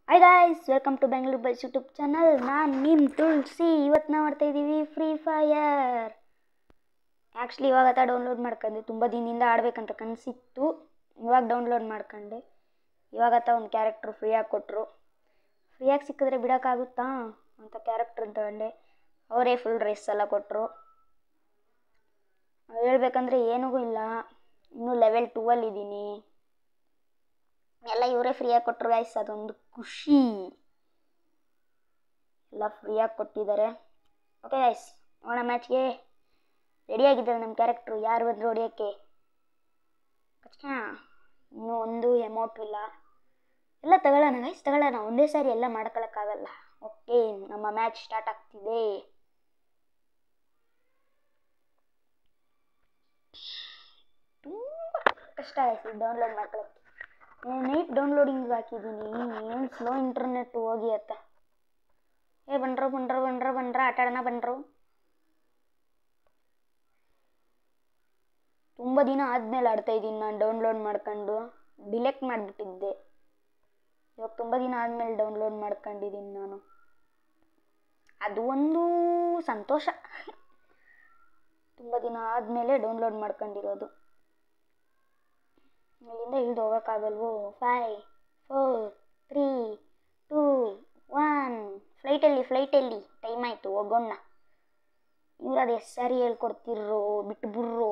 hi guys welcome to Bengaluru bytes YouTube channel ನಾನು ನಿಮ್ಮ ತುಳಸಿ ಇವತ್ತು ನಾವು ಮಾಡ್ತಾ ಇದ್ದೀವಿ ಫ್ರೀ ಫೈಯರ್ ಆ್ಯಕ್ಚುಲಿ ಇವಾಗ ಆತ ಡೌನ್ಲೋಡ್ ಮಾಡ್ಕೊಂಡೆ ತುಂಬ ದಿನದಿಂದ ಆಡಬೇಕಂತ ಕನಸಿತ್ತು ಇವಾಗ ಡೌನ್ಲೋಡ್ ಮಾಡ್ಕೊಂಡೆ ಇವಾಗ ಆತ ಒಂದು ಕ್ಯಾರೆಕ್ಟ್ರು ಫ್ರೀಯಾಗಿ ಕೊಟ್ಟರು ಫ್ರೀಯಾಗಿ ಸಿಕ್ಕಿದ್ರೆ ಬಿಡೋಕ್ಕಾಗುತ್ತಾ ಅಂತ ಕ್ಯಾರೆಕ್ಟ್ರ್ ತಗೊಂಡೆ ಅವರೇ ಫುಲ್ ಡ್ರೆಸ್ ಎಲ್ಲ ಕೊಟ್ಟರು ಹೇಳ್ಬೇಕಂದ್ರೆ ಏನೂ ಇಲ್ಲ ಇನ್ನೂ ಲೆವೆಲ್ ಟೂವಲ್ಲಿ ಇದ್ದೀನಿ ಎಲ್ಲ ಇವರೇ ಫ್ರೀಯಾಗಿ ಕೊಟ್ಟರು ಗೈಸ್ ಅದೊಂದು ಖುಷಿ ಎಲ್ಲ ಫ್ರೀಯಾಗಿ ಕೊಟ್ಟಿದ್ದಾರೆ ಓಕೆ ಗೈಸ್ ಹೋಗೋಣ ಮ್ಯಾಚ್ಗೆ ರೆಡಿಯಾಗಿದ್ದಾರೆ ನಮ್ಮ ಕ್ಯಾರೆಕ್ಟ್ರು ಯಾರು ಬಂದರು ಹೊಡಿಯೋಕ್ಕೆ ಕಚ್ಕ ಇನ್ನೂ ಒಂದು ಎಮೌಂಟ್ ಇಲ್ಲ ಎಲ್ಲ ತಗೊಳ್ಳೋಣ ಗೈಸ್ ತಗೊಳ್ಳೋಣ ಒಂದೇ ಸಾರಿ ಎಲ್ಲ ಮಾಡ್ಕೊಳಕ್ಕಾಗಲ್ಲ ಓಕೆ ನಮ್ಮ ಮ್ಯಾಚ್ ಸ್ಟಾರ್ಟ್ ಆಗ್ತಿದೆ ತುಂಬ ಕಷ್ಟ ಆಯಿತು ಡೌನ್ಲೋಡ್ ಮಾಡ್ಕೊಳಕ್ಕೆ ನೈಟ್ ಡೌನ್ಲೋಡಿಂಗ್ ಹಾಕಿದ್ದೀನಿ ಏನು ಸ್ಲೋ ಇಂಟರ್ನೆಟ್ ಹೋಗಿ ಅತ್ತ ಏ ಬನ್ರೋ ಬನ್ರೋ ಬನ್ರೋ ಬನ್ರ ಆಟ ಆಡೋಣ ಬನ್ರೋ ತುಂಬ ದಿನ ಆದಮೇಲೆ ಆಡ್ತಾ ಇದ್ದೀನಿ ನಾನು ಡೌನ್ಲೋಡ್ ಮಾಡ್ಕೊಂಡು ಡಿಲೆಕ್ಟ್ ಮಾಡಿಬಿಟ್ಟಿದ್ದೆ ಇವಾಗ ತುಂಬ ದಿನ ಆದಮೇಲೆ ಡೌನ್ಲೋಡ್ ಮಾಡ್ಕೊಂಡಿದ್ದೀನಿ ನಾನು ಅದು ಒಂದು ಸಂತೋಷ ತುಂಬ ದಿನ ಆದಮೇಲೆ ಡೌನ್ಲೋಡ್ ಮಾಡ್ಕೊಂಡಿರೋದು ಇಲ್ಲಿಂದ ಇಳಿದು ಹೋಗೋಕ್ಕಾಗಲ್ವೋ five four three two one ಫ್ಲೈಟಲ್ಲಿ ಫ್ಲೈಟಲ್ಲಿ ಟೈಮ್ ಆಯಿತು ಹೋಗೋಣ ಇವ್ರು ಅದು ಎಷ್ಟು ಸಾರಿ ಹೇಳ್ಕೊಡ್ತಿರೋ ಬಿಟ್ಟು ಬುರ್ರೋ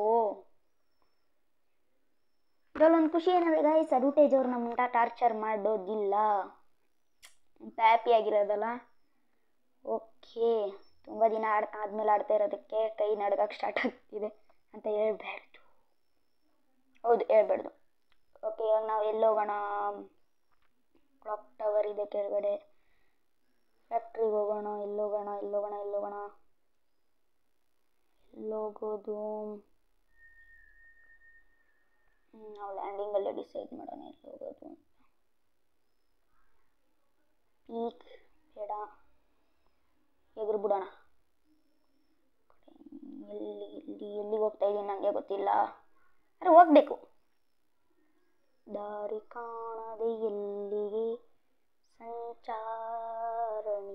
ಇದ್ರಲ್ಲೊಂದು ಖುಷಿ ಏನಂದರೆ ಗಾಯ್ಸ್ ಅಡ್ವರ್ಟೈಸ್ ಅವ್ರು ನಮ್ಮ ಟಾರ್ಚರ್ ಮಾಡೋದಿಲ್ಲ ಹ್ಯಾಪಿ ಆಗಿರೋದಲ್ಲ ಓಕೆ ತುಂಬ ದಿನ ಆಡ್ ಆದಮೇಲೆ ಆಡ್ತಾ ಇರೋದಕ್ಕೆ ಕೈ ನಡ್ಗಕ್ಕೆ ಸ್ಟಾರ್ಟ್ ಆಗ್ತಿದೆ ಅಂತ ಹೇಳ್ಬಾರ್ದು ಹೌದು ಹೇಳ್ಬಾರ್ದು ಓಕೆ ಇವಾಗ ನಾವು ಎಲ್ಲಿ ಹೋಗೋಣ ಕ್ಲಾಕ್ ಟವರ್ ಇದೆ ಕೆಳಗಡೆ ಫ್ಯಾಕ್ಟ್ರಿಗೆ ಹೋಗೋಣ ಎಲ್ಲಿ ಹೋಗೋಣ ಎಲ್ಲಿ ಹೋಗೋಣ ಎಲ್ಲಿ ಹೋಗೋಣ ಎಲ್ಲೋಗೋದು ನಾವು ಲ್ಯಾಂಡಿಂಗಲ್ಲೇ ಡಿಸೈಡ್ ಮಾಡೋಣ ಎಲ್ಲಿ ಹೋಗೋದು ಅಂತ ಪೀಕ್ ಬೇಡ ಎದುರು ಬಿಡೋಣ ಎಲ್ಲಿ ಎಲ್ಲಿ ಎಲ್ಲಿಗೆ ಹೋಗ್ತಾ ಇದ್ದೀನಿ ನನಗೆ ಗೊತ್ತಿಲ್ಲ ಅರೆ ಹೋಗ್ಬೇಕು ದಾರಿ ಕಾಣದೆ ಎಲ್ಲಿಗೆ ಸಂಚಾರಣಿ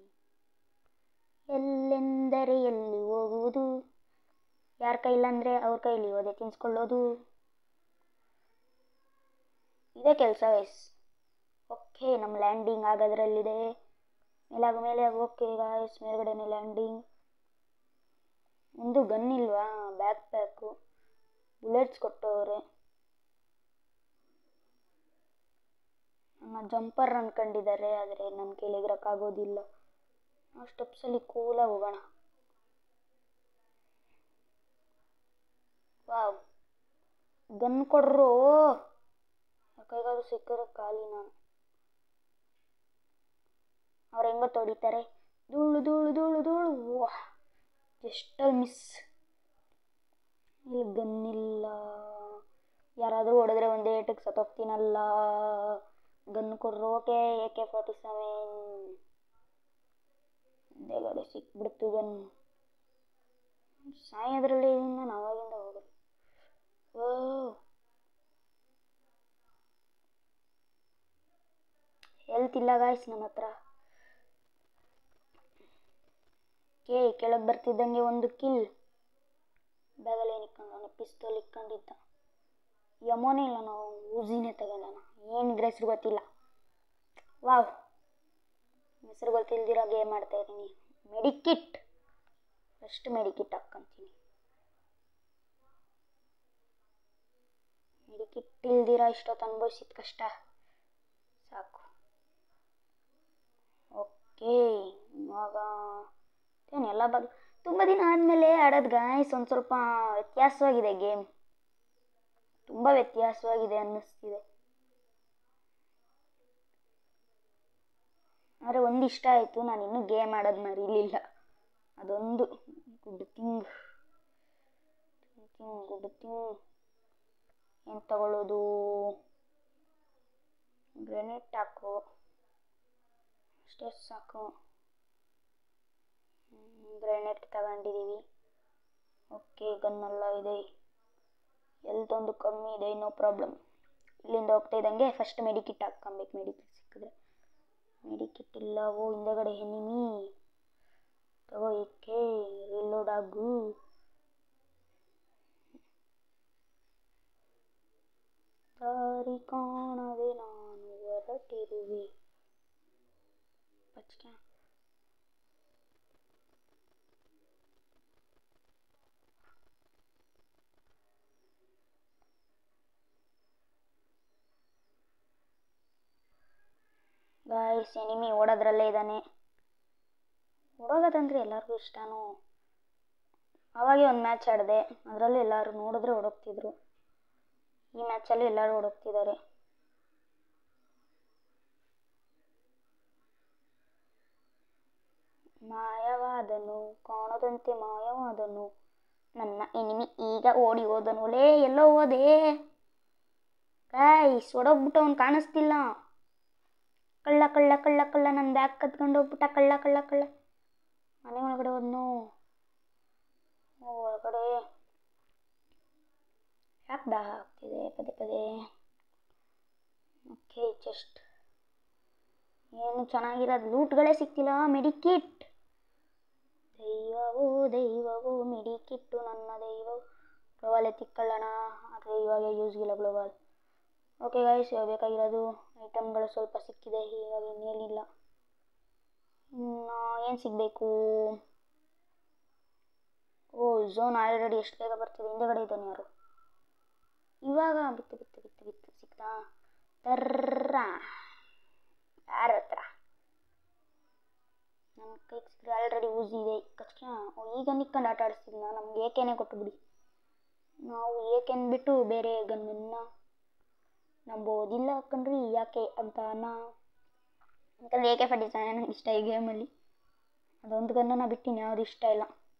ಎಲ್ಲೆಂದರೆ ಎಲ್ಲಿ ಹೋಗುವುದು ಯಾರ ಕೈಲಂದರೆ ಅವ್ರ ಕೈಲಿ ಓದೆ ತಿನ್ಸ್ಕೊಳ್ಳೋದು ಇದೇ ಕೆಲಸ ವಯಸ್ ಓಕೆ ನಮ್ಮ ಲ್ಯಾಂಡಿಂಗ್ ಆಗೋದ್ರಲ್ಲಿದೆ ಮೇಲಾಗ ಮೇಲೆ ಓಕೆ ಗಾಯಸ್ ಮೇಲ್ಗಡೆನೆ ಲ್ಯಾಂಡಿಂಗ್ ಒಂದು ಗನ್ ಇಲ್ವಾ ಬ್ಯಾಕ್ ಪ್ಯಾಕು ಬುಲೆಟ್ಸ್ ಕೊಟ್ಟವ್ರೆ ನನ್ನ ಜಂಪರ್ ಅನ್ಕೊಂಡಿದ್ದಾರೆ ಆದರೆ ನನ್ನ ಕೈಲಿ ಎಗರಕ್ಕಾಗೋದಿಲ್ಲ ಆ ಸ್ಟೆಪ್ಸಲ್ಲಿ ಕೂಲಾಗಿ ಹೋಗೋಣ ವಾವ್ ಗನ್ ಕೊಡ್ರು ಕೈಗಾದ್ರು ಸಿಕ್ಕರೆ ಖಾಲಿ ನಾನು ಅವ್ರು ಹೆಂಗೋ ತೊಡಿತಾರೆ ಧೂಳು ಧೂಳು ಧೂಳು ಧೂಳು ವಾಹ್ ಎಷ್ಟಲ್ಲಿ ಮಿಸ್ ಇಲ್ಲಿ ಗನ್ನಿಲ್ಲ ಯಾರಾದರೂ ಹೊಡೆದ್ರೆ ಒಂದೇ ಏಟಕ್ಕೆ ಸತ್ತೋಗ್ತೀನಲ್ಲ ಗನ್ ಕೊಡ್ರು okay A K forty seven ಹಿಂದೆಗಡೆ ಸಿಕ್ಬಿಡ್ತು ಗನ್ ಸಾಯೋದ್ರಲ್ಲಿ ನಾನು ಅವಾಗಿಂದ ಹೋಗೋದು ಓ ಹೆಲ್ತ್ ಇಲ್ಲ ಗಾಯ್ಸ್ ನನ್ನ ಹತ್ರ ಕೆ ಕೆಳಗೆ ಬರ್ತಿದ್ದಂಗೆ ಒಂದು ಕಿಲ್ ಬ್ಯಾಗಲ್ಲಿ ಏನು ಇಕ್ಕೊಂಡವನು ಪಿಸ್ತೂಲ್ ಇಕ್ಕೊಂಡಿದ್ದ ಯಮೋನೇ ಇಲ್ಲ ನಾವು ಊಸಿನೇ ತಗೊಂಡನ ಏನಿದ್ರೆ ಹೆಸ್ರು ಗೊತ್ತಿಲ್ಲ ವಾವ್ ಹೆಸರು ಗೊತ್ತಿಲ್ದಿರೋ ಗೇಮ್ ಮಾಡ್ತಾ ಇದ್ದೀನಿ ಮೆಡಿಕಿಟ್ ಫಸ್ಟ್ ಮೆಡಿಕಿಟ್ ಹಾಕ್ಕೊಂತೀನಿ ಮೆಡಿಕಿಟ್ ಇಲ್ದಿರ ಇಷ್ಟೊತ್ತು ಅನುಭವಿಸಿದ ಕಷ್ಟ ಸಾಕು ಓಕೆ ಇವಾಗ ಏನು ಎಲ್ಲ ಬಗ್ಗೆ ತುಂಬ ದಿನ ಆದಮೇಲೆ ಆಡೋದು ಗಾಯ್ಸ್ ಒಂದು ಸ್ವಲ್ಪ ವ್ಯತ್ಯಾಸವಾಗಿದೆ ಗೇಮ್ ತುಂಬ ವ್ಯತ್ಯಾಸವಾಗಿದೆ ಅನ್ನಿಸ್ತಿದೆ ಆದರೆ ಒಂದು ಇಷ್ಟ ಆಯಿತು ನಾನು ಇನ್ನೂ ಗೇಮ್ ಆಡೋದು ಮರೀಲಿಲ್ಲ ಅದೊಂದು good thing thing good thing ಏನು ತಗೊಳ್ಳೋದು ಗ್ರೆನೇಟ್ ಹಾಕು ಅಷ್ಟೇ ಸಾಕು ಗ್ರೆನೇಟ್ ತಗೊಂಡಿದ್ದೀವಿ ಓಕೆ ಗನ್ನೆಲ್ಲ ಇದೆ ಎಲ್ತೊಂದು ಕಮ್ಮಿ ಇದೆ ನೋ ಪ್ರಾಬ್ಲಮ್ ಇಲ್ಲಿಂದ ಹೋಗ್ತಾ ಇದ್ದಂಗೆ ಫಸ್ಟ್ ಮೆಡಿಕಿಟ್ ಹಾಕ್ಕೊಬೇಕು ಮೆಡಿಕಿಟ್ ಸಿಕ್ಕಿದ್ರೆ ಮೆಡಿಕಿಟ್ ಇಲ್ಲ ಓ ಹಿಂದೆಗಡೆ ಎನಿಮಿ ತಗೋ ಏಕೆ ರಿಲೋಡ್ ಆಗು ದಾರಿ ಕಾಣದೆ ನಾನು ಹೊರಟಿರುವೆ ಪಚ್ಕ ಗಾಯ್ಸ್ ಎನಿಮಿ ಓಡೋದ್ರಲ್ಲೇ ಇದ್ದಾನೆ ಓಡೋಗೋದಂದ್ರೆ ಎಲ್ಲರಿಗೂ ಇಷ್ಟನೂ ಅವಾಗೆ ಒಂದು ಮ್ಯಾಚ್ ಆಡಿದೆ ಅದರಲ್ಲೂ ಎಲ್ಲರೂ ನೋಡಿದ್ರೆ ಓಡೋಗ್ತಿದ್ರು ಈ ಮ್ಯಾಚಲ್ಲಿ ಎಲ್ಲರೂ ಓಡೋಗ್ತಿದ್ದಾರೆ ಮಾಯವಾದನು ಕಾಣದಂತೆ ಮಾಯವಾದನು ನನ್ನ ಎನಿಮಿ ಈಗ ಓಡಿ ಹೋದನು ಲೇ ಎಲ್ಲೋ ಹೋದೆ ಗಾಯ್ಸ್ ಓಡೋಗ್ಬಿಟ್ಟು ಅವ್ನು ಕಾಣಿಸ್ತಿಲ್ಲ ಕಳ್ಳ ಕಳ್ಳ ಕಳ್ಳ ಕಳ್ಳ ನನ್ನ ಬ್ಯಾಗ್ ಕತ್ಕೊಂಡು ಹೋಗ್ಬಿಟ್ಟ ಕಳ್ಳ ಕಳ್ಳ ಕಳ್ಳ ಮನೆ ಒಳಗಡೆ ಹೋದ್ನು ಒಳಗಡೆ ಯಾಕೆ ದಾಹ ಆಗ್ತಿದೆ ಪದೇ ಪದೇ ಓಕೆ ಜಸ್ಟ್ ಏನು ಚೆನ್ನಾಗಿರೋದು ಲೂಟ್ಗಳೇ ಸಿಕ್ತಿಲ್ಲ ಮೆಡಿಕಿಟ್ ದೈವವೋ ದೈವವೋ ಮೆಡಿಕಿಟ್ಟು ನನ್ನ ದೈವವು ಗ್ಲೋಬಲ್ ಎತ್ತಿಕೊಳ್ಳೋಣ ಆದರೆ ಇವಾಗ ಯೂಸ್ಗಿಲ್ಲ ಗ್ಲೋಬಲ್ ಓಕೆ ಗಾಯ್ಸ್ ಬೇಕಾಗಿರೋದು ಐಟಮ್ಗಳು ಸ್ವಲ್ಪ ಸಿಕ್ಕಿದೆ ಇವಾಗ ಇನ್ನೇನಿಲ್ಲ ಇನ್ನು ಏನು ಸಿಗಬೇಕು ಓ ಝೋನ್ ಆಲ್ರೆಡಿ ಎಷ್ಟು ಬೇಗ ಬರ್ತಿದೆ ಹಿಂದೆಗಡೆ ಇದ್ದಾನೆ ಯಾರು ಇವಾಗ ಬಿತ್ತು ಬಿತ್ತು ಬಿತ್ತು ಬಿತ್ತು ಸಿಕ್ತಾ ತರ್ರ ಯಾರ ಹತ್ರ ನನ್ನ ಕೈಗೆ ಸಿಕ್ಕರೆ ಆಲ್ರೆಡಿ ಊಸಿದೆ ಕಷ್ಟ ಈಗ ನಿಕ್ಕೊಂಡು ಆಟ ಆಡಿಸ್ತಿದ್ನ ನಮ್ಗೆ ಏಕೆನೇ ಕೊಟ್ಟು ಬಿಡಿ ನಾವು ಏಕೆನ್ ಬಿಟ್ಟು ಬೇರೆ ಗನ್ನನ್ನು ನಂಬೋದಿಲ್ಲ ಕಣ್ರಿ ಯಾಕೆ ಅಂತ ನಾ ಯಾಕಂದರೆ ಏಕೆ ಫಾರ್ಟಿ ಸೆವೆನ್ ನನಗೆ ಇಷ್ಟ ಈ ಗೇಮಲ್ಲಿ ಅದೊಂದು ಗನ್ನನ್ನು ಬಿಟ್ಟು ಯಾವುದು ಇಷ್ಟ ಇಲ್ಲ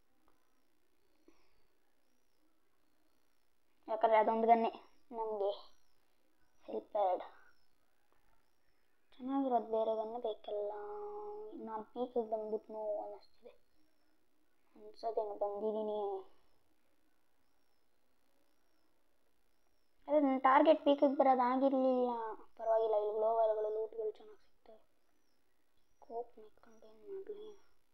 ಯಾಕಂದರೆ ಅದೊಂದು ಗನ್ನೇ ನಮಗೆ ಹೆಲ್ಪೆಡ್ ಚೆನ್ನಾಗಿರೋದು ಬೇರೆ ಗನ್ನೇ ಬೇಕಲ್ಲ ನಾನು ಪೀಕಿಗೆ ಬಂದ್ಬಿಟ್ನು ಅನ್ನಿಸ್ತಿದೆ ಅನ್ಸೋದೇನು ಬಂದಿದ್ದೀನಿ ಅದೇ ನನ್ನ ಟಾರ್ಗೆಟ್ ಪೀಕಿಗೆ ಬರೋದು ಆಗಿರಲಿಲ್ಲ ಪರವಾಗಿಲ್ಲ ಇಲ್ಲಿ ಗ್ಲೋವಲ್ಗಳು ಲೂಟ್ಗಳು ಚೆನ್ನಾಗಿ ಸಿಗ್ತವೆ ಕೋಪ್ ನಿಕ್ಕೊಂಡು ಏನು ಮಾಡಲಿ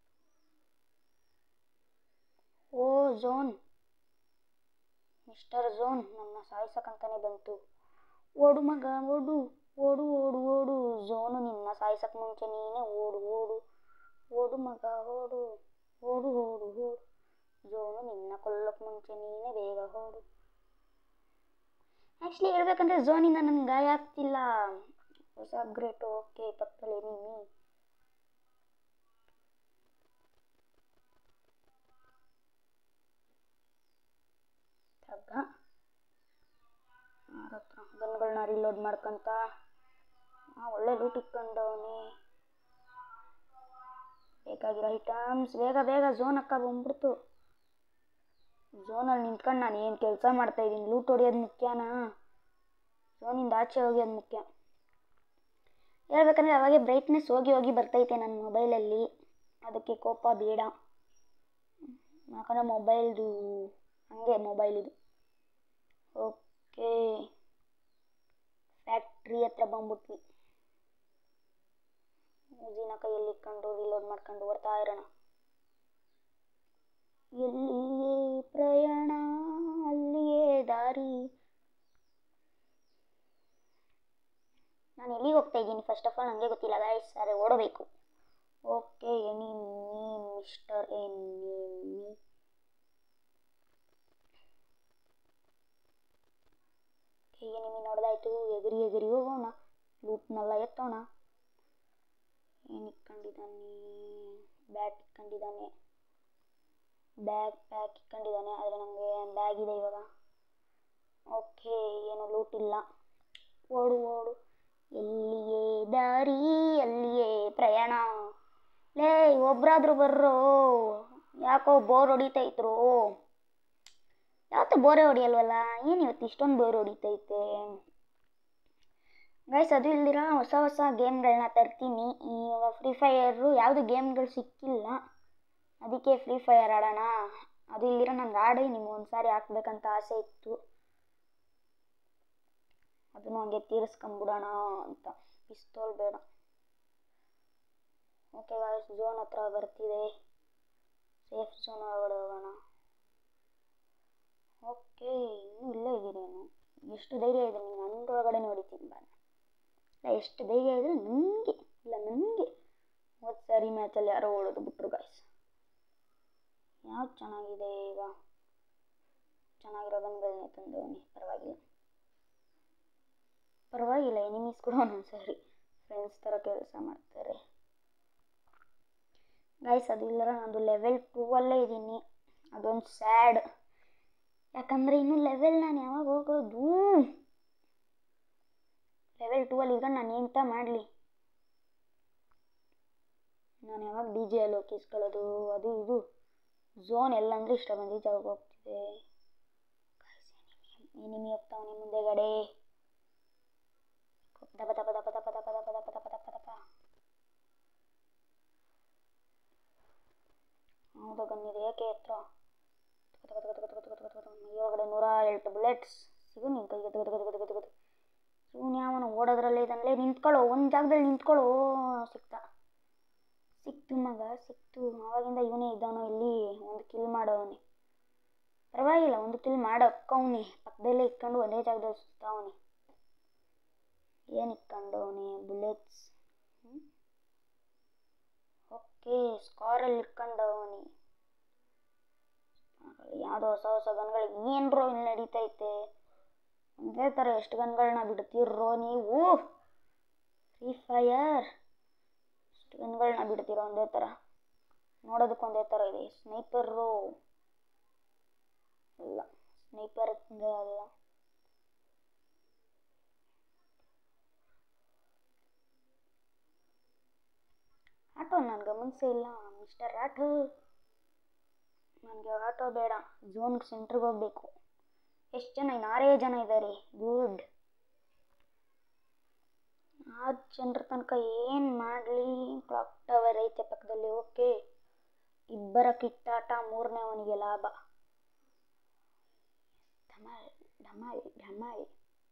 ಓ ಝೋನ್ ಮಿಸ್ಟರ್ ಝೋನ್ ನನ್ನ ಸಾಯಿಸಕ್ಕಂತಾನೆ ಬಂತು ಓಡು ಮಗ ಓಡು ಓಡು ಓಡು ಓಡು ಝೋನು ನಿನ್ನ ಸಾಯಿಸಕ್ಕೆ ಮುಂಚೆ ನೀನೇ ಓಡು ಓಡು ಓಡು ಮಗ ಓಡು ಓಡು ಓಡು ಓಡು ಝೋನು ನಿನ್ನ ಕೊಲ್ಲಕ್ಕೆ ಮುಂಚೆ ನೀನೇ ಬೇಗ ಓಡು ಆ್ಯಕ್ಚುಲಿ ಹೇಳ್ಬೇಕಂದ್ರೆ ಝೋನಿಂದ ನನಗೆ ಗಾಯ ಆಗ್ತಿಲ್ಲ ಹೊಸ ಅಪ್ಗ್ರೇಟ್ ಓಕೆ ಪಕ್ಕದಲ್ಲಿ ಎನಿಮಿ ತಗ್ಗ ಯಾರ ಹತ್ರ ಗನ್ಗಳನ್ನ ರಿಲೋಡ್ ಮಾಡ್ಕೊಂತ ಆ, ಒಳ್ಳೆ ಲೂಟ್ ಇಟ್ಕೊಂಡವನಿ ಬೇಕಾಗಿರೋ ಐಟಮ್ಸ್ ಬೇಗ ಬೇಗ ಝೋನ್ ಅಕ್ಕ ಬಂದ್ಬಿಡ್ತು ಝೋನಲ್ಲಿ ನಿಂತ್ಕೊಂಡು ನಾನು ಏನು ಕೆಲಸ ಮಾಡ್ತಾ ಇದ್ದೀನಿ ಲೂಟ್ ಹೊಡಿಯೋದು ಮುಖ್ಯನಾ ಝೋನಿಂದ ಆಚೆ ಹೋಗ್ಯೋದು ಮುಖ್ಯ ಹೇಳ್ಬೇಕಂದ್ರೆ ಅವಾಗೆ ಬ್ರೈಟ್ನೆಸ್ ಹೋಗಿ ಹೋಗಿ ಬರ್ತೈತೆ ನನ್ನ ಮೊಬೈಲಲ್ಲಿ ಅದಕ್ಕೆ ಕೋಪ ಬೇಡ ಯಾಕಂದರೆ ಮೊಬೈಲ್ದು ಹಂಗೆ ಮೊಬೈಲ್ ಇದು ಓಕೆ ಫ್ಯಾಕ್ಟ್ರಿ ಹತ್ರ ಬಂದ್ಬಿಟ್ವಿ ಊಜಿನ ಕೈಯಲ್ಲಿ ಇಟ್ಕೊಂಡು ರಿಲೋಡ್ ಮಾಡ್ಕೊಂಡು ಓಡ್ತಾ ಇರೋಣ ಎಲ್ಲಿಯೇ ಪ್ರಯಾಣ ಅಲ್ಲಿಯೇ ದಾರಿ ನಾನು ಎಲ್ಲಿಗೆ ಹೋಗ್ತಾ ಇದ್ದೀನಿ ಫಸ್ಟ್ ಆಫ್ ಆಲ್ ನನಗೆ ಗೊತ್ತಿಲ್ಲ ಗಾಯ್ಸ್ ಅರೆ ಓಡಬೇಕು ಓಕೆ ಎನಿಮಿ ಮಿಸ್ಟರ್ ಎನಿಮಿ ಹೀಗೆ ನಿಮಗೆ ನೋಡ್ದಾಯ್ತು ಎಗರಿ ಎಗರಿ ಹೋಗೋಣ ಲೂಟ್ನೆಲ್ಲ ಎತ್ತೋಣ ಏನು ಇಟ್ಕೊಂಡಿದ್ದಾನೆ ಬ್ಯಾಟ್ ಇಟ್ಕೊಂಡಿದ್ದಾನೆ ಬ್ಯಾಗ್ ಪ್ಯಾಕ್ ಇಟ್ಕೊಂಡಿದ್ದಾನೆ ಆದರೆ ನನಗೆ ಬ್ಯಾಗ್ ಇದೆ ಇವಾಗ ಓಕೆ ಏನು ಲೂಟ್ ಇಲ್ಲ ಓಡು ಓಡು ಎಲ್ಲಿಯೇ ದಾರಿ ಅಲ್ಲಿಯೇ ಪ್ರಯಾಣ ಲೇ ಒಬ್ರಾದ್ರೂ ಬರ್ರೋ ಯಾಕೋ ಬೋರ್ ಹೊಡಿತೈತ್ರು ಯಾವತ್ತೂ ಬೋರೇ ಹೊಡಿಯಲ್ವಲ್ಲ ಏನು ಇವತ್ತು ಇಷ್ಟೊಂದು ಬೋರ್ ಹೊಡಿತೈತೆ ಗೈಸ್ ಅದು ಇಲ್ದಿರ ಹೊಸ ಹೊಸ ಗೇಮ್ಗಳನ್ನ ತರ್ತೀನಿ ಇವಾಗ ಫ್ರೀ ಫೈರು ಯಾವುದು ಗೇಮ್ಗಳು ಸಿಕ್ಕಿಲ್ಲ ಅದಕ್ಕೆ ಫ್ರೀ ಫೈರ್ ಆಡೋಣ ಅದು ಇಲ್ದಿರ ನಂಗೆ ಆಡಿ ನಿಮ್ಗೆ ಒಂದು ಸಾರಿ ಹಾಕ್ಬೇಕಂತ ಆಸೆ ಇತ್ತು ಅದನ್ನು ಹಂಗೆ ತೀರಿಸ್ಕೊಂಬಿಡೋಣ ಅಂತ ಪಿಸ್ತೂಲ್ ಬೇಡ ಓಕೆ ಗಾಯ್ಸ್ ಝೋನ್ ಹತ್ರ ಬರ್ತಿದೆ ಸೇಫ್ ಝೋನ್ ಒಳಗಡೆ ಹೋಗೋಣ ಓಕೆ ಇನ್ನೂ ಇಲ್ಲೇ ಇದ್ದೀರೇನು ಎಷ್ಟು ಧೈರ್ಯ ಇದೆ ನೀನು ನಂದೊಳಗಡೆ ನೋಡಿತೀನಿ ಬಾ ಇಲ್ಲ ಎಷ್ಟು ಧೈರ್ಯ ಇದ್ರೆ ನನಗೆ ಇಲ್ಲ ನನಗೆ ಹೋದ ಸಾರಿ ಮ್ಯಾಚಲ್ಲಿ ಯಾರೋ ಓಡೋದು ಬಿಟ್ರು ಗಾಯ್ಸ್ ಯಾವ್ದು ಚೆನ್ನಾಗಿದೆ ಈಗ ಚೆನ್ನಾಗಿರೋ ಗನ್ಗಳನ್ನೇ ತಂದವನಿ ಪರವಾಗಿಲ್ಲ ಪರವಾಗಿಲ್ಲ ಎನಿಮೀಸ್ ಕೂಡ ಒಂದೊಂದು ಸಾರಿ ಫ್ರೆಂಡ್ಸ್ ಥರ ಕೆಲಸ ಮಾಡ್ತಾರೆ ಗೈಸ್ ಅದು ಇಲ್ಲರ ನಾನು ಲೆವೆಲ್ ಟೂ ಅಲ್ಲೇ ಇದ್ದೀನಿ ಅದೊಂದು ಸ್ಯಾಡ್ ಯಾಕಂದರೆ ಇನ್ನು ಲೆವೆಲ್ ನಾನು ಯಾವಾಗ ಹೋಗೋದು ಲೆವೆಲ್ ಟೂ ಅಲ್ಲಿ ಇದ್ಕೊಂಡು ನಾನು ಎಂತ ಮಾಡಲಿ ನಾನು ಯಾವಾಗ ಡಿ ಜೆ ಅಲ್ಲಿ ಹೋಗಿ ಇಸ್ಕೊಳ್ಳೋದು ಅದು ಇದು ಝೋನ್ ಎಲ್ಲ ಅಂದರೆ ಇಷ್ಟ ಬಂದು ಜಾಗ ಹೋಗ್ತಿದೆ ಎನಿಮಿ ಹೋಗ್ತಾವನೆ ಮುಂದೆಗಡೆ ದಪ ದಪ ದಪ ದಪ ದಪ ದಪ ದಪ ದಪ ದಪ ದಪ ಹೌದಾ ಗನ್ನಿದೆ ಏಕೆ ಎತ್ತರ ಒಳಗಡೆ ನೂರ ಎಂಟು ಬುಲೆಟ್ಸ್ ಸಿಗು ನಿನ್ ಕೈಗೆ ತಗದು ತಗದು ತಗದು ತಗದು ಇವನು ಯಾವನು ಓಡೋದ್ರಲ್ಲೇ ಇದ್ದಾನಲೇ ನಿಂತ್ಕೊಳ್ಳೋ ಒಂದು ಜಾಗದಲ್ಲಿ ನಿಂತ್ಕೊಳ್ಳೋ ಸಿಕ್ತ ಸಿಕ್ತು ಮಗ ಸಿಕ್ತು ಆವಾಗಿಂದ ಇವನೇ ಇದ್ದಾನೋ ಇಲ್ಲಿ ಒಂದು ಕಿಲ್ ಮಾಡೋವನೆ ಪರವಾಗಿಲ್ಲ ಒಂದು ಕಿಲ್ ಮಾಡಕ್ಕವನೆ ಪಕ್ಕದಲ್ಲೇ ಇಟ್ಕೊಂಡು ಒಂದೇ ಜಾಗದಲ್ಲಿ ಸುತ್ತಾವನೆ ಏನು ಇಟ್ಕೊಂಡವನೆ ಬುಲೆಟ್ಸ್ ಓಕೆ ಸ್ಕಾರಲ್ಲಿ ಇಟ್ಕೊಂಡವನಿ ಯಾವುದೋ ಹೊಸ ಹೊಸ ಗನ್ಗಳಿಗೆ ಏನ್ರೋ ಇಲ್ಲಿ ನಡೀತೈತೆ ಒಂದೇ ಥರ ಎಷ್ಟು ಗನ್ಗಳನ್ನ ಬಿಡ್ತೀರೋ ನೀವು ಫ್ರೀ ಫೈಯರ್ ಎಷ್ಟು ಗನ್ಗಳನ್ನ ಬಿಡ್ತೀರೋ ಒಂದೇ ಥರ ನೋಡೋದಕ್ಕೆ ಒಂದೇ ಥರ ಇದೆ ಸ್ನೈಪರು ಅಲ್ಲ ಸ್ನೈಪರ್ ಅಲ್ಲ ಆಟೋ ನಾನು ಗಮನಿಸೇ ಇಲ್ಲ ಮಿಸ್ಟರ್ ಆಟೋ ನನಗೆ ಆಟೋ ಬೇಡ ಝೋನ್ಗೆ ಸೆಂಟ್ರಿಗೆ ಹೋಗಬೇಕು ಎಷ್ಟು ಜನ ಇನ್ನು ಆರೇ ಜನ ಇದ್ದಾರೆ ಗುಡ್ ಆರು ಜನರ ತನಕ ಏನು ಮಾಡಲಿ ಕ್ಲಾಕ್ ಟವರ್ ಐತೆ ಪಕ್ಕದಲ್ಲಿ ಓಕೆ ಇಬ್ಬರ ಕಿಟ್ಟಾಟ ಮೂರನೇ ಅವನಿಗೆ ಲಾಭ ಢಮಾಲ್ ಢಮಾಲ್ ಢಮಾಲ್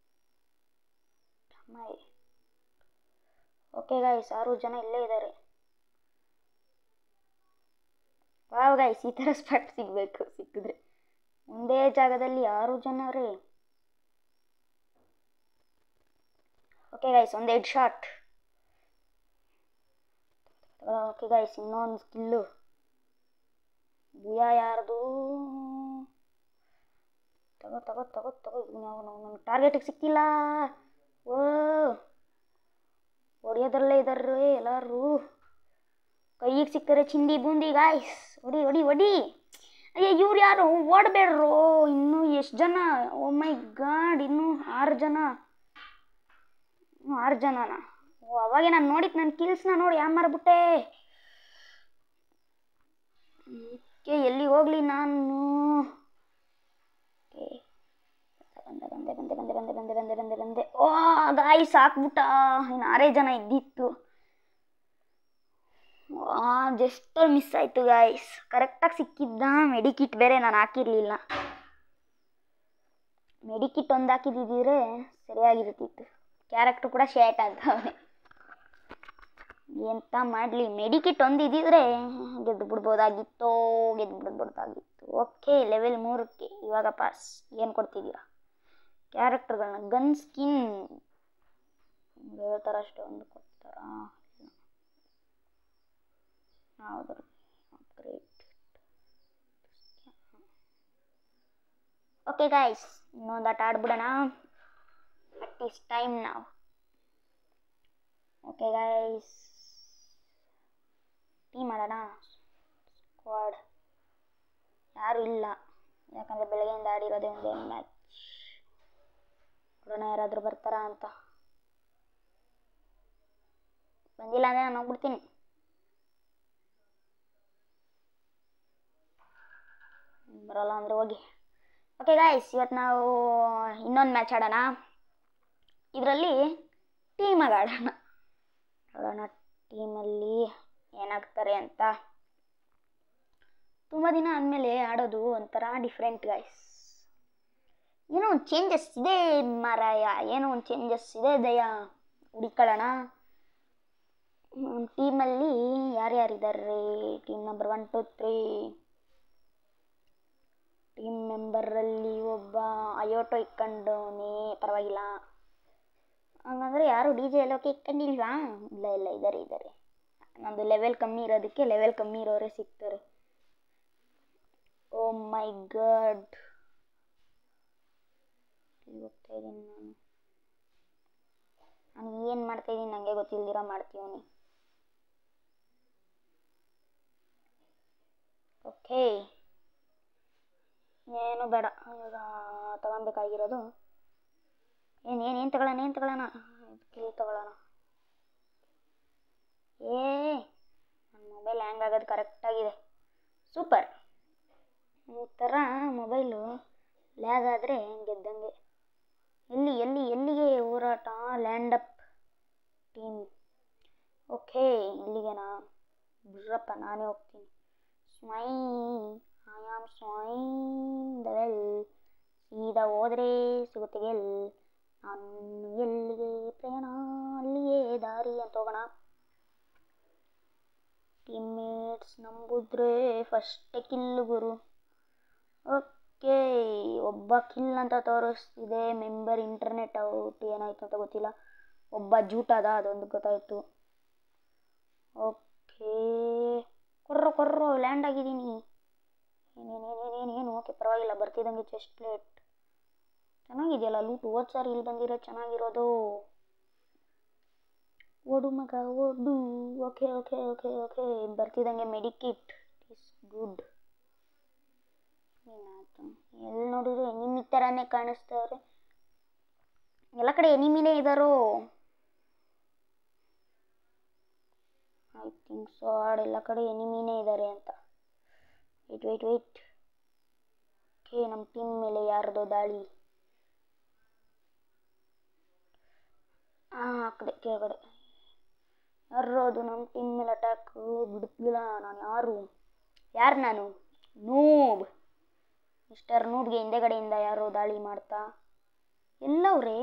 ಢಮಾಲ್ ಓಕೆ ಗಾಯ್ಸ್ ಆರು ಜನ ಇಲ್ಲೇ ಇದ್ದಾರೆ ವಾವ್ ಗಾಯ್ಸ್ ಈ ಥರ ಸ್ಪಾಟ್ ಸಿಗಬೇಕು ಸಿಕ್ಕಿದ್ರೆ ಒಂದೇ ಜಾಗದಲ್ಲಿ ಆರು ಜನ ರೀ ಓಕೆ ಗೈಸ್ ಒಂದು ಹೆಡ್ ಶಾಟ್ ಓಕೆ ಗೈಸ್ ಇನ್ನೊಂದು ಸ್ಕಿಲ್ಲು ಭೂಯ ಯಾರ್ದು ತಗೋ ತಗೋ ತಗೋ ತಗೋ ನನ್ನ ಟಾರ್ಗೆಟಿಗೆ ಸಿಕ್ಕಿಲ್ಲ ಓ ಹೊಡಿಯೋದ್ರಲ್ಲೇ ಇದ್ದಾರೆ ಎಲ್ಲರೂ ಕೈಗೆ ಸಿಕ್ಕರೆ ಚಿಂದಿ ಬೂಂದಿ ಗಾಯ್ಸ್ ಹೊಡಿ ಹೊಡಿ ಹೊಡಿ ಅಯ್ಯ ಇವ್ರು ಯಾರು ಓಡಬೇಡ್ರು ಇನ್ನೂ ಎಷ್ಟು ಜನ ಓ ಮೈ ಗಾಡ್ ಇನ್ನೂ ಆರು ಜನ ಇನ್ನೂ ಆರು ಜನನ ಓ ಅವಾಗೆ ನಾನು ನೋಡಿದ್ದು ನನ್ನ ಕಿಲ್ಸ್ನ ನೋಡಿ ಯಾವ ಮಾರ್ಬಿಟ್ಟೆ ಕೆ ಎಲ್ಲಿ ಹೋಗ್ಲಿ ನಾನು ಓಕೆ ಬಂದೆ ಬಂದೆ ಬಂದೆ ಬಂದೆ ಬಂದೆ ಬಂದೆ ಬಂದೆ ಬಂದೆ ಬಂದೆ ಓ ಗಾಯಿ ಸಾಕ್ಬಿಟ್ಟ ಇನ್ನು ಆರೇ ಜನ ಇದ್ದಿತ್ತು ಜಸ್ಟ್ ಮಿಸ್ ಆಯಿತು ಗಾಯ್ಸ್ ಕರೆಕ್ಟಾಗಿ ಸಿಕ್ಕಿದ್ದ ಮೆಡಿಕಿಟ್ ಬೇರೆ ನಾನು ಹಾಕಿರಲಿಲ್ಲ ಮೆಡಿಕಿಟ್ ಒಂದು ಹಾಕಿದ್ದಿದ್ರೆ ಸರಿಯಾಗಿರ್ತಿತ್ತು ಕ್ಯಾರೆಕ್ಟ್ರು ಕೂಡ ಶೇಟ್ ಆಗ್ತಾವೆ ಎಂತ ಮಾಡಲಿ ಮೆಡಿಕಿಟ್ ಒಂದು ಇದ್ದಿದ್ರೆ ಗೆದ್ದು ಬಿಡ್ಬೋದಾಗಿತ್ತು ಗೆದ್ದು ಬಿಡ್ಬೋದಾಗಿತ್ತು ಓಕೆ ಲೆವೆಲ್ ಮೂರಕ್ಕೆ ಇವಾಗ ಪಾಸ್ ಏನು ಕೊಡ್ತಿದ್ದೀರಾ ಕ್ಯಾರೆಕ್ಟರ್ಗಳನ್ನ ಗನ್ ಸ್ಕಿನ್ ಹೇಳ್ತಾರ ಅಷ್ಟೇ ಒಂದು ಕೊಡ್ತಾರಾ ಹೌದು ಅಪ್ಗ್ರೇಡ್ ಓಕೆ ಗಾಯ್ಸ್ ಇನ್ನೊಂದು ಆಟ ಆಡ್ಬಿಡೋಣ ಅಟ್ ಈಸ್ ಟೈಮ್ ನಾವು ಓಕೆ ಗಾಯ್ಸ್ ಟೀಮ್ ಮಾಡೋಣ ಸ್ಕ್ವಾಡ್ ಯಾರೂ ಇಲ್ಲ ಯಾಕಂದರೆ ಬೆಳಗ್ಗೆಯಿಂದ ಆಡಿರೋದೇ ಒಂದೇ ಮ್ಯಾಚ್ ನೋಡೋಣ ಯಾರಾದರೂ ಬರ್ತಾರಾ ಅಂತ ಬಂದಿಲ್ಲ ಅಂದರೆ ನಾನು ಹೋಗ್ಬಿಡ್ತೀನಿ ಬರೋಲ್ಲ ಅಂದರೆ ಹೋಗಿ ಓಕೆ ಗಾಯ್ಸ್ ಇವತ್ತು ನಾವು ಇನ್ನೊಂದು ಮ್ಯಾಚ್ ಆಡೋಣ ಇದರಲ್ಲಿ ಟೀಮಾಗಿ ಆಡೋಣ ನೋಡೋಣ ಟೀಮಲ್ಲಿ ಏನಾಗ್ತಾರೆ ಅಂತ ತುಂಬ ದಿನ ಆದಮೇಲೆ ಆಡೋದು ಒಂಥರ ಡಿಫ್ರೆಂಟ್ ಗಾಯ್ಸ್ ಏನೋ ಒಂದು ಚೇಂಜಸ್ ಇದೆ ಮಾರಾಯ ಏನೋ ಒಂದು ಚೇಂಜಸ್ ಇದೆ ದಯ ಹುಡುಕೊಳ್ಳೋಣ ಟೀಮಲ್ಲಿ ಯಾರ್ಯಾರಿದ್ದಾರೆ team number one two three team ಮೆಂಬರಲ್ಲಿ ಒಬ್ಬ ಅಯೋಟೋ ಇಕ್ಕಂಡವನೇ ಪರವಾಗಿಲ್ಲ ಹಂಗಂದ್ರೆ ಯಾರು ಡಿ ಜೆ ಎಲ್ಲೋಕೆ ಇಕ್ಕಂಡಿಲ್ವಾ ಇಲ್ಲ ಇಲ್ಲ ಇದ್ದಾರೆ ಇದ್ದಾರೆ ನಂದು ಲೆವೆಲ್ ಕಮ್ಮಿ ಇರೋದಕ್ಕೆ ಲೆವೆಲ್ ಕಮ್ಮಿ ಇರೋರೇ ಸಿಗ್ತಾರೆ ಓ ಮೈ ಗಾಡ್ ಹೋಗ್ತಾ ಇದ್ದೀನಿ ನಾನು ನಾನು ಏನು ಮಾಡ್ತಾ ಇದ್ದೀನಿ ನನಗೆ ಗೊತ್ತಿಲ್ದಿರ ಮಾಡ್ತೀವನಿ ಓಕೆ ಏನು ಬೇಡ ಈಗ ತಗೊಬೇಕಾಗಿರೋದು ಏನು ಏನು ಏನು ತಗೊಳ್ಳೋಣ ಏನು ತಗೊಳ್ಳೋಣ ಕಿಲ್ ತಗೊಳ್ಳೋಣ ಏ ನನ್ನ ಮೊಬೈಲ್ ಹ್ಯಾಂಗ್ ಆಗೋದು ಕರೆಕ್ಟಾಗಿದೆ ಸೂಪರ್ ಈ ಥರ ಮೊಬೈಲು ಲ್ಯಾಗ್ ಆದರೆ ಗೆದ್ದಂಗೆ ಎಲ್ಲಿ ಎಲ್ಲಿ ಎಲ್ಲಿಗೆ ಹೋರಾಟ ಲ್ಯಾಂಡ್ ಅಪ್ ಟೀಮ್ ಓಕೆ ಇಲ್ಲಿಗೆನಾ ಬಿಡ್ರಪ್ಪ ನಾನೇ ಹೋಗ್ತೀನಿ ಸ್ವೈ ಐ ಆಮ್ ಸ್ವೈನ್ ದ ವೆಲ್ ಸೀದಾ ಹೋದ್ರೆ ಸಿಗುತ್ತೆ ಗೆಲ್ ನಾನು ಎಲ್ಲಿಗೆ ಪ್ರಯಾಣ ಅಲ್ಲಿಯೇ ದಾರಿ ಅಂತ ಹೋಗೋಣ ಟೀಮ್ಮೇಟ್ಸ್ ನಂಬುದ್ರೆ ಫಸ್ಟೇ ಕಿಲ್ಲು ಗುರು ಓಕೆ ಒಬ್ಬ ಕಿಲ್ ಅಂತ ತೋರಿಸ್ತಿದೆ ಮೆಂಬರ್ ಇಂಟರ್ನೆಟ್ ಔಟ್ ಏನಾಯ್ತು ಅಂತ ಗೊತ್ತಿಲ್ಲ ಒಬ್ಬ ಜೂಟದ ಅದೊಂದು ಗೊತ್ತಾಯಿತು ಓಕೆ ಕೊರ್ರೋ ಕೊರ್ರೋ ಲ್ಯಾಂಡ್ ಆಗಿದ್ದೀನಿ ಏನೇನೇನೇನೇನು ಓಕೆ ಪರವಾಗಿಲ್ಲ ಬರ್ತಿದ್ದಂಗೆ ಚೆಸ್ಟ್ ಪ್ಲೇಟ್ ಚೆನ್ನಾಗಿದೆಯಲ್ಲ ಲೂಟ್ ಹೋದ್ ಸಾರಿ ಇಲ್ಲಿ ಬಂದಿರೋ ಚೆನ್ನಾಗಿರೋದು ಓಡು ಮಗ ಓಡು ಓಕೆ ಓಕೆ ಓಕೆ ಓಕೆ ಬರ್ತಿದ್ದಂಗೆ ಮೆಡಿಕಿಟ್ ಇಸ್ ಗುಡ್ ಏನಾಯ್ತು ಎಲ್ಲಿ ನೋಡಿದ್ರು ಎನಿಮಿ ಥರನೇ ಕಾಣಿಸ್ತವ್ರೆ ಎಲ್ಲ ಕಡೆ ಎನಿಮಿನೇ ಇದ್ದಾರೋ ಐ ಥಿಂಕ್ ಸೊ ಆಡ್ ಎಲ್ಲ ಕಡೆ ಎನಿಮಿನೇ ಇದ್ದಾರೆ ಅಂತ ವೆಯ್ಟ್ ವೆಯ್ಟ್ ವೆಯ್ಟ್ ಓಕೆ ನಮ್ಮ ಟೀಮ್ ಮೇಲೆ ಯಾರ್ದೋ ದಾಳಿ ಹಾಂ ಹಾಕಿದೆ ಕೆಳಗಡೆ ಯಾರು ಅದು ನಮ್ಮ ಟೀಮ್ ಮೇಲೆ ಅಟ್ಯಾಕ್ ಬಿಡ್ತಿಲ್ಲ ನಾನು ಯಾರು ಯಾರು ನಾನು ನೂಬ್ ಮಿಸ್ಟರ್ ನೂಬ್ಗೆ ಹಿಂದೆಗಡೆಯಿಂದ ಯಾರೋ ದಾಳಿ ಮಾಡ್ತಾ ಎಲ್ಲವ್ರೆ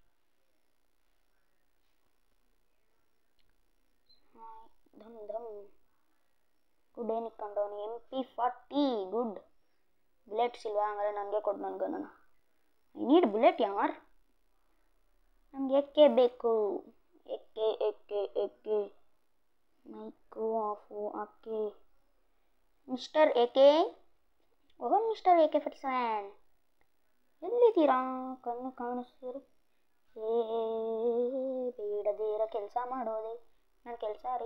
ಧಮ್ ಧಮ್ ಗುಡ್ ಏನು ಇಟ್ಕೊಂಡವನು M P forty good bullets ಇಲ್ವಾ ಹಂಗಾರೆ ನನಗೆ ಕೊಡು ನನ್ನ ಗನ್ನ ಐ ನೀಡ್ ಬುಲೆಟ್ ಯಾರ್ ನಮ್ಗೆ ಏಕೆ ಬೇಕು ಏಕೆ ಏಕೆ ಏಕೆ ಮೈಕು ಆಫು ಆಕೆ ಮಿಸ್ಟರ್ ಏಕೆ ಓಹೋ ಮಿಸ್ಟರ್ ಏಕೆ ಫಾರ್ಟಿ ಸೆವೆನ್ ಎಲ್ಲಿದ್ದೀರಾ ಕಣ್ಣು ಕಾಣಿಸ್ತೀರಿ ಏ ಬೇಡದಿರ ಕೆಲಸ ಮಾಡೋದೆ ನನ್ನ ಕೆಲಸ ರೀ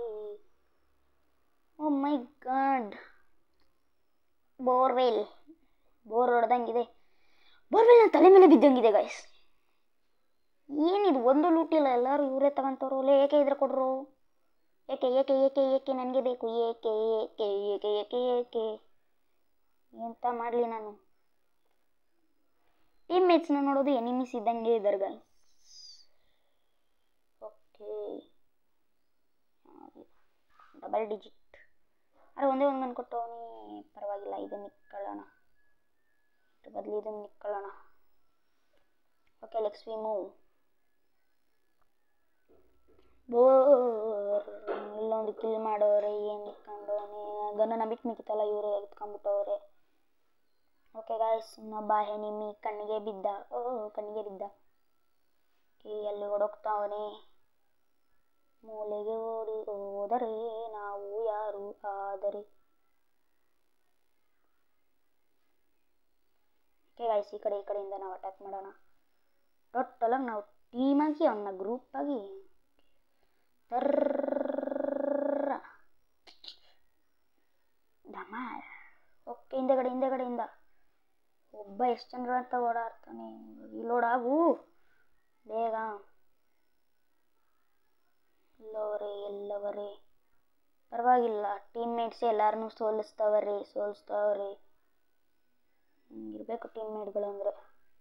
oh my god borewell bore ಹೊಡೆದಂಗಿದೆ ಬೋರ್ವೆಲ್ ನನ್ನ ತಲೆ ಮೇಲೆ ಬಿದ್ದಂಗಿದೆ ಗೈಸ್ ಏನಿದು ಒಂದು ಲೂಟಿಲ್ಲ ಎಲ್ಲರೂ ಇವರೇ ತಗೊಂತವ್ರು ಒಲೆ ಏಕೆ ಇದ್ರೆ ಕೊಡ್ರು ಏಕೆ ಏಕೆ ಏಕೆ ಏಕೆ ನನಗೆ ಬೇಕು ಏಕೆ ಏಕೆ ಏಕೆ ಏಕೆ ಏಕೆ ಎಂತ ಮಾಡಲಿ ನಾನು ಟೀಮ್ ಮೇಟ್ಸ್ನ ನೋಡೋದು ಎನಿಮಿಸ್ ಇದ್ದಂಗೆ ಇದ್ದಾರೆ ಗೈಸ್ ಓಕೆ ಡಬಲ್ ಡಿಜಿಟ್ ಅರೆ ಒಂದೇ ಒಂದು ಗನ್ ಕೊಟ್ಟವನಿ ಪರವಾಗಿಲ್ಲ ಇದನ್ನ ಇಟ್ಕೊಳ್ಳೋಣ ಇದ್ರ ಬದಲು ಇದನ್ನ ಇಟ್ಕೊಳ್ಳೋಣ okay let's we move bore ಇಲ್ಲೊಂದು ಕಿಲ್ ಮಾಡೋರೆ ಏನು ಇಟ್ಕೊಂಡವನೆ ಗನ್ನನ ಬಿಟ್ಟು ಮಿಕ್ಕಿತಲ್ಲ ಇವರೇ ಎತ್ಕೊಂಡ್ಬಿಟ್ಟವ್ರೆ ಓಕೆ ಗಾಯ್ಸ್ ಇನ್ನೊಬ್ಬ ಹೆನಿಮಿ ಕಣ್ಣಿಗೆ ಬಿದ್ದ ಓ ಕಣ್ಣಿಗೆ ಬಿದ್ದ ಓಕೆ ಅಲ್ಲಿ ಓಡೋಗ್ತಾವನೆ ಮೂಲೆಗೆ ಓಡಿ ಹೋದರೆ ನಾವು ಯಾರು ಆದರೆ ಓಕೆ ಗಾಯ್ಸ್ ಈ ಕಡೆ ಈ ಕಡೆಯಿಂದ ನಾವು ಅಟ್ಯಾಕ್ ಮಾಡೋಣ ಟೋಟಲಾಗಿ ನಾವು ಟೀಮಾಗಿ ಅವನ್ನ ಗ್ರೂಪಾಗಿ ತರ್ರ ಧಮಾಲ್ ಓಕೆ ಹಿಂದೆಗಡೆ ಹಿಂದೆಗಡೆಯಿಂದ ಒಬ್ಬ ಎಷ್ಟು ಜನರ ಅಂತ ಓಡಾಡ್ತಾನೆ ರೀಲೋಡ್ ಆಗು ಬೇಗ ಎಲ್ಲವರೇ ಎಲ್ಲವರೇ ಪರವಾಗಿಲ್ಲ ಟೀಮ್ಮೇಟ್ಸ್ ಎಲ್ಲರನ್ನೂ ಸೋಲಿಸ್ತವರೆ ಸೋಲಿಸ್ತವ್ರೆ ಇರಬೇಕು ಟೀಮ್ಮೇಟ್ಗಳು ಅಂದರೆ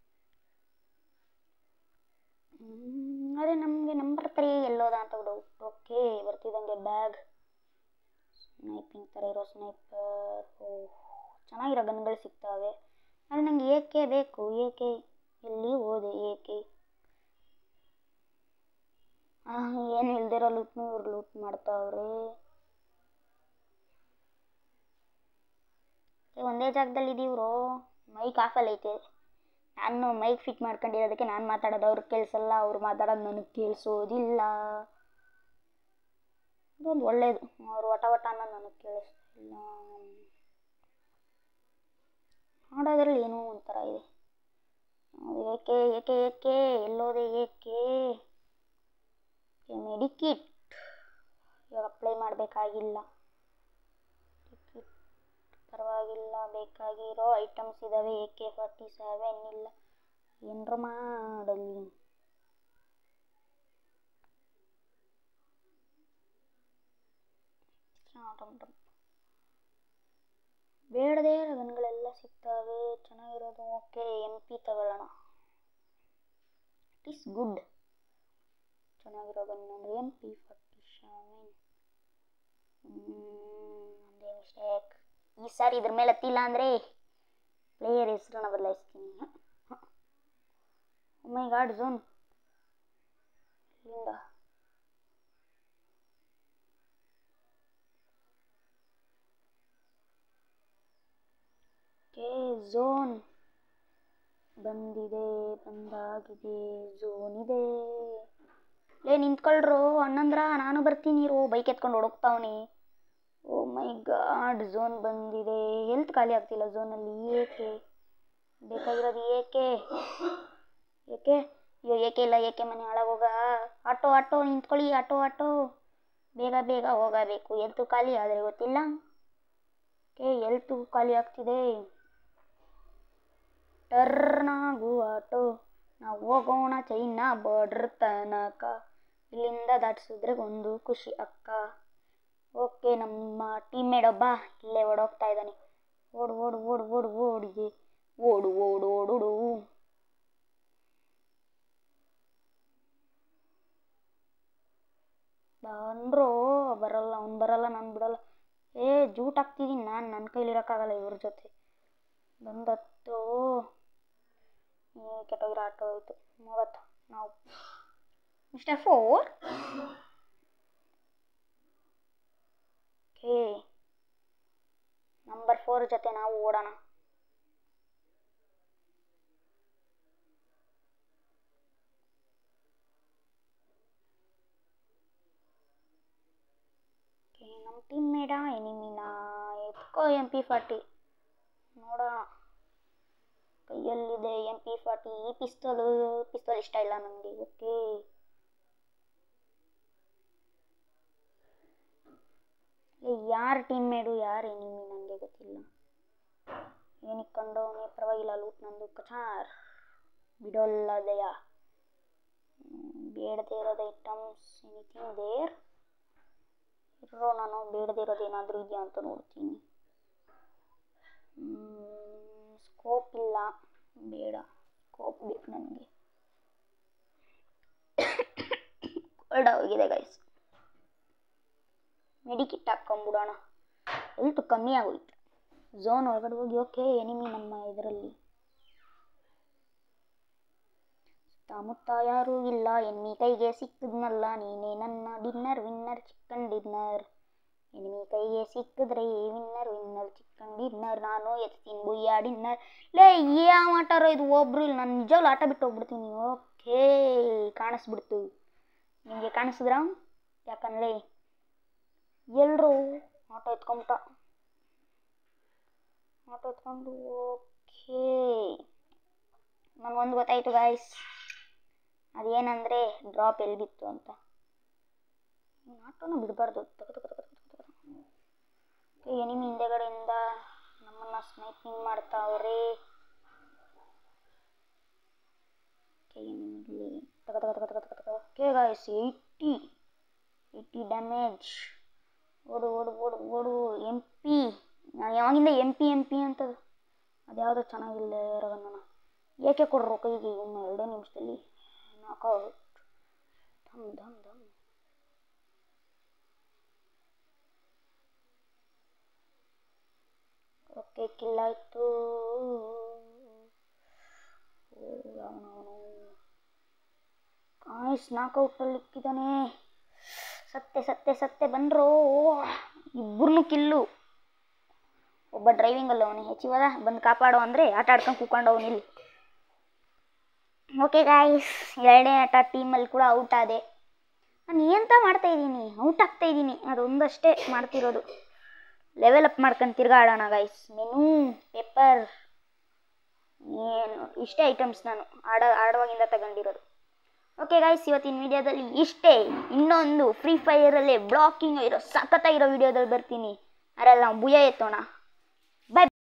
ಅದೇ ನಮಗೆ ನಂಬರ್ ತ್ರೀ ಎಲ್ಲೋದ ಅಂತ ಡೌಟ್ ಓಕೆ ಬರ್ತಿದ್ದಂಗೆ ಬ್ಯಾಗ್ ಸ್ನೈಪಿಂಗ್ ಥರ ಇರೋ ಸ್ನೈಪರ್ ಓ ಚೆನ್ನಾಗಿರೋ ಗನ್ಗಳು ಸಿಗ್ತವೆ ಆದರೆ ನಂಗೆ ಏಕೆ ಬೇಕು ಏಕೆ ಎಲ್ಲಿ ಹೋದೆ ಏಕೆ ಏನು ಇಲ್ದಿರೋ ಲೂಟ್ನು ಇವ್ರು ಲೂಟ್ ಮಾಡ್ತಾವ್ರೆ ಏ, ಒಂದೇ ಜಾಗದಲ್ಲಿ ಇದೀವ್ರು ಮೈಕ್ ಆಫಲ್ಲಿ ಐತೆ ನಾನು ಮೈಕ್ ಫಿಟ್ ಮಾಡ್ಕೊಂಡಿರೋದಕ್ಕೆ ನಾನು ಮಾತಾಡೋದು ಅವ್ರಿಗೆ ಕೇಳಿಸಲ್ಲ ಅವ್ರು ಮಾತಾಡೋದು ನನಗೆ ಕೇಳಿಸೋದಿಲ್ಲ ಇದೊಂದು ಒಳ್ಳೇದು ಅವ್ರು ವಟ ವಟ ಅನ್ನೋದು ನನಗೆ ಕೇಳಿಸ್ತಿಲ್ಲ ಹಾಡೋದ್ರಲ್ಲಿ ಏನೋ ಒಂಥರ ಇದೆ ಏಕೆ ಏಕೆ ಏಕೆ ಎಲ್ಲೋದೆ ಏಕೆ ಮೆಡಿಕಿಟ್ ಇವಾಗ ಅಪ್ಲೈ ಮಾಡಬೇಕಾಗಿಲ್ಲ ಟಿಕಿಟ್ ಪರವಾಗಿಲ್ಲ ಬೇಕಾಗಿರೋ ಐಟಮ್ಸ್ ಇದ್ದಾವೆ ಎ ಕೆ ಫಾರ್ಟಿ ಸೆವೆನ್ ಇಲ್ಲ ಏನರ ಮಾಡಲಿ ಬೇಡದೇ ಗನ್ಗಳೆಲ್ಲ ಸಿಗ್ತವೆ ಚೆನ್ನಾಗಿರೋದು ಓಕೆ ಎಮ್ ಪಿ ತಗೊಳ್ಳೋಣ ಇಟ್ ಈಸ್ ಗುಡ್ ಚೆನ್ನಾಗಿರೋ ಗನ್ ಅಂದರೆ ಎಮ್ ಪಿ ಫಾರ್ಟಿ ಸೆವೆನ್ ಒಂದೇ ಮಿಸ್ಟೇಕ್ ಈ ಸಾರಿ ಇದ್ರ ಮೇಲೆ ಹತ್ತಿಲ್ಲ ಅಂದರೆ ಪ್ಲೇಯರ್ ಹೆಸರನ್ನ ಬದಲಾಯಿಸ್ತೀನಿ ಮೈ ಗಾಡ್ ಝೋನ್ ಇಲ್ಲಿಂದ ಕೆ ಝೋನ್ ಬಂದಿದೆ ಬಂದಾಗಿದೆ ಝೋನ್ ಇದೆ ಲೇ ನಿಂತ್ಕೊಳ್ರು ಅಣ್ಣಂದ್ರ ನಾನು ಬರ್ತೀನಿ ರೋ ಬೈಕ್ ಎತ್ಕೊಂಡು ಹೊಡೋಗ್ತಾವನಿ ಓ ಮೈ ಗಾಡ್ ಝೋನ್ ಬಂದಿದೆ ಹೆಲ್ತ್ ಖಾಲಿ ಆಗ್ತಿಲ್ಲ ಝೋನಲ್ಲಿ ಏಕೆ ಬೇಕಾಗಿರೋದು ಏಕೆ ಏಕೆ ಅಯ್ಯೋ ಏಕೆ ಇಲ್ಲ ಏಕೆ ಮನೆ ಒಳಗೋಗ ಆಟೋ ಆಟೋ ನಿಂತ್ಕೊಳ್ಳಿ ಆಟೋ ಆಟೋ ಬೇಗ ಬೇಗ ಹೋಗಬೇಕು ಎಲ್ತು ಖಾಲಿ ಆದರೆ ಗೊತ್ತಿಲ್ಲ ಏ ಎಲ್ತು ಖಾಲಿ ಆಗ್ತಿದೆ ಟರ್ನ್ ಆಗು ಆಟೋ ನಾವು ಹೋಗೋಣ ಚೈನಾ ಬಾರ್ಡ್ರ್ ತನಕ ಇಲ್ಲಿಂದ ದಾಟಿಸಿದ್ರೆ ಒಂದು ಖುಷಿ ಅಕ್ಕ ಓಕೆ ನಮ್ಮ ಟೀಮ್ಮೇಟ್ ಒಬ್ಬ ಇಲ್ಲೇ ಓಡೋಗ್ತಾ ಇದ್ದಾನೆ ಓಡು ಓಡು ಓಡು ಓಡು ಓಡಿಗೆ ಓಡು ಓಡು ಓಡುಡು ಬಂದ್ರು ಬರಲ್ಲ ಅವ್ನು ಬರಲ್ಲ ನಾನು ಬಿಡಲ್ಲ ಏ ಜೂಟ್ ಹಾಕ್ತಿದ್ದೀನಿ ನಾನು ನನ್ನ ಕೈಲಿರೋಕ್ಕಾಗಲ್ಲ ಇವ್ರ ಜೊತೆ ಬಂದತ್ತು ಕೆಟ್ಟೋಗಿರೋ ಆಟೋ ಹೋಯ್ತು ಮೂವತ್ತು ನಾವು mister four okay number four ಜೊತೆ ನಾವು ಓಡೋಣ ಓಕೆ ನಮ್ಮ ಟೀಮ್ ಮೇಡ ಎನಿಮಿನ ಎತ್ಕೋ ಎಮ್ ಪಿ ಫಾರ್ಟಿ ನೋಡೋಣ ಕೈಯಲ್ಲಿದೆ ಎಮ್ ಪಿ ಫಾರ್ಟಿ ಈ ಪಿಸ್ತೂಲು ಪಿಸ್ತೂಲ್ ಇಷ್ಟ ಇಲ್ಲ ನನಗೆ ಓಕೆ ಯಾರು ಟೀಮ್ ಮೇಡು ಯಾರು ಎನಿಮಿ ನನಗೆ ಗೊತ್ತಿಲ್ಲ ಏನಕ್ಕೆ ಕಂಡವನೇ ಪರವಾಗಿಲ್ಲ ಲೂಟ್ ನಂದು ಕಚಾರ್ ಬಿಡೋಲ್ಲದೆಯ ಬೇಡದೇ ಇರೋದು ಐಟಮ್ಸ್ ಎನಿಥಿಂಗ್ ದೇರ್ ಇರೋ ನಾನು ಬೇಡದೇ ಇರೋದು ಏನಾದರೂ ಇದೆಯಾ ಅಂತ ನೋಡ್ತೀನಿ ಸ್ಕೋಪ್ ಇಲ್ಲ ಬೇಡ ಸ್ಕೋಪ್ ಬೇಕು ನನಗೆ ಕೋಲ್ಡ್ ಹೋಗಿದೆ ಗೈಸ್ ಮೆಡಿಕಿಟ್ ಹಾಕ್ಕೊಂಬಿಡೋಣ ಹೆಲ್ತ್ ಕಮ್ಮಿ ಆಗೋಯ್ತು ಝೋನ್ ಒಳಗಡೆ ಹೋಗಿ ಓಕೆ ಎನಿಮಿ ನಮ್ಮ ಇದರಲ್ಲಿ ಸುತ್ತಮುತ್ತ ಯಾರೂ ಇಲ್ಲ ಎನಿಮಿ ಕೈಗೆ ಸಿಕ್ಕಿದ್ನಲ್ಲ ನೀನೇ ನನ್ನ dinner winner chicken dinner enemy ಕೈಗೆ ಸಿಕ್ಕಿದ್ರೆ ವಿನ್ನರ್ ವಿನ್ನರ್ ಚಿಕನ್ ಡಿನ್ನರ್ ನಾನು ಎತ್ತೀನಿ ಬುಯ್ಯ ಡಿನ್ನರ್ ಲೇ ಯಾವ ಆಟಾರೋ ಇದು ಒಬ್ರು ಇಲ್ಲ ನಾನು ನಿಜವಾಗ್ಲೂ ಆಟ ಬಿಟ್ಟು ಹೋಗ್ಬಿಡ್ತೀನಿ ಓಕೆ ಕಾಣಿಸ್ಬಿಡ್ತು ನಿಮಗೆ ಕಾಣಿಸಿದ್ರ ಯಾಕಂದರೆ ಎಲ್ಲರೂ ಆಟೋ ಎತ್ಕೊಂಬಿಟ್ಟ ಆಟೋ ಎತ್ಕೊಂಡು ಓಕೆ ನನಗೊಂದು ಗೊತ್ತಾಯಿತು ಗಾಯ್ಸ್ ಅದೇನಂದರೆ ಡ್ರಾಪ್ ಎಲ್ಲಿ ಬಿತ್ತು ಅಂತ ಆಟೋನ ಬಿಡಬಾರ್ದು ಎನಿಮಿ ಹಿಂದೆಗಡೆಯಿಂದ ನಮ್ಮನ್ನು ಸ್ನೈಪಿಂಗ್ ಮಾಡ್ತಾವ್ರೆ okay guys eighty eighty damage ಓಡು ಓಡು ಓಡು ಓಡು ಎಮ್ ಪಿ ನಾನು ಯಾವಾಗಿಂದ ಎಮ್ ಪಿ ಎಮ್ ಪಿ ಅಂತದು ಅದ್ಯಾವುದೋ ಚೆನ್ನಾಗಿಲ್ಲ ಇರೋದನ್ನ ಏಕೆ ಕೊಡ್ರು ಕೈಗೆ ಇನ್ನು ಎರಡೇ ನಿಮಿಷದಲ್ಲಿ ನಾಕೌಟ್ ಧಮ್ ಧಮ್ ಧಮ್ ಓಕೆ ಕಿಲ್ ಆಯಿತು ಗಾಯ್ಸ್ ನಾಕೌಟಲ್ಲಿ ಇಕ್ಕಿದ್ದಾನೆ ಸತ್ತೆ ಸತ್ತೆ ಸತ್ತೆ ಬಂದ್ರೋ ಇಬ್ಬರನ್ನು ಕಿಲ್ಲು ಒಬ್ಬ ಡ್ರೈವಿಂಗಲ್ಲಿ ಅವನು ಹೆಚ್ಚಿವದ ಬಂದು ಕಾಪಾಡೋ ಅಂದರೆ ಆಟ ಆಡ್ಕೊಂಡು ಕೂತ್ಕೊಂಡು ಅವನು ಇಲ್ಲಿ ಓಕೆ ಗಾಯ್ಸ್ ಎರಡನೇ ಆಟ ಟೀಮಲ್ಲಿ ಕೂಡ ಔಟ್ ಆದೆ ನಾನು ಎಂತ ಮಾಡ್ತಾ ಇದ್ದೀನಿ ಔಟ್ ಆಗ್ತಾ ಇದ್ದೀನಿ ಅದೊಂದಷ್ಟೇ ಮಾಡ್ತಿರೋದು ಲೆವೆಲ್ ಅಪ್ ಮಾಡ್ಕೊಂಡು ತಿರ್ಗಾಡೋಣ ಗೈಸ್ ಮೆನು ಪೇಪರ್ ಏನು ಇಷ್ಟೇ ಐಟಮ್ಸ್ ನಾನು ಆಡ ಆಡುವಾಗಿಂದ ತಗೊಂಡಿರೋದು ಓಕೆ ಗೈಸ್ ಇವತ್ತಿನ ವಿಡಿಯೋದಲ್ಲಿ ಇಷ್ಟೇ ಇನ್ನೊಂದು ಫ್ರೀ ಫೈರಲ್ಲಿ ಬ್ಲಾಕಿಂಗ್ ಇರೋ ಸಖತ್ತಾಗಿರೋ ವಿಡಿಯೋದಲ್ಲಿ ಬರ್ತೀನಿ ಅದ್ರಲ್ಲಿ ನಾವು ಭುಯ ಎತ್ತೋಣ ಬಾಯ್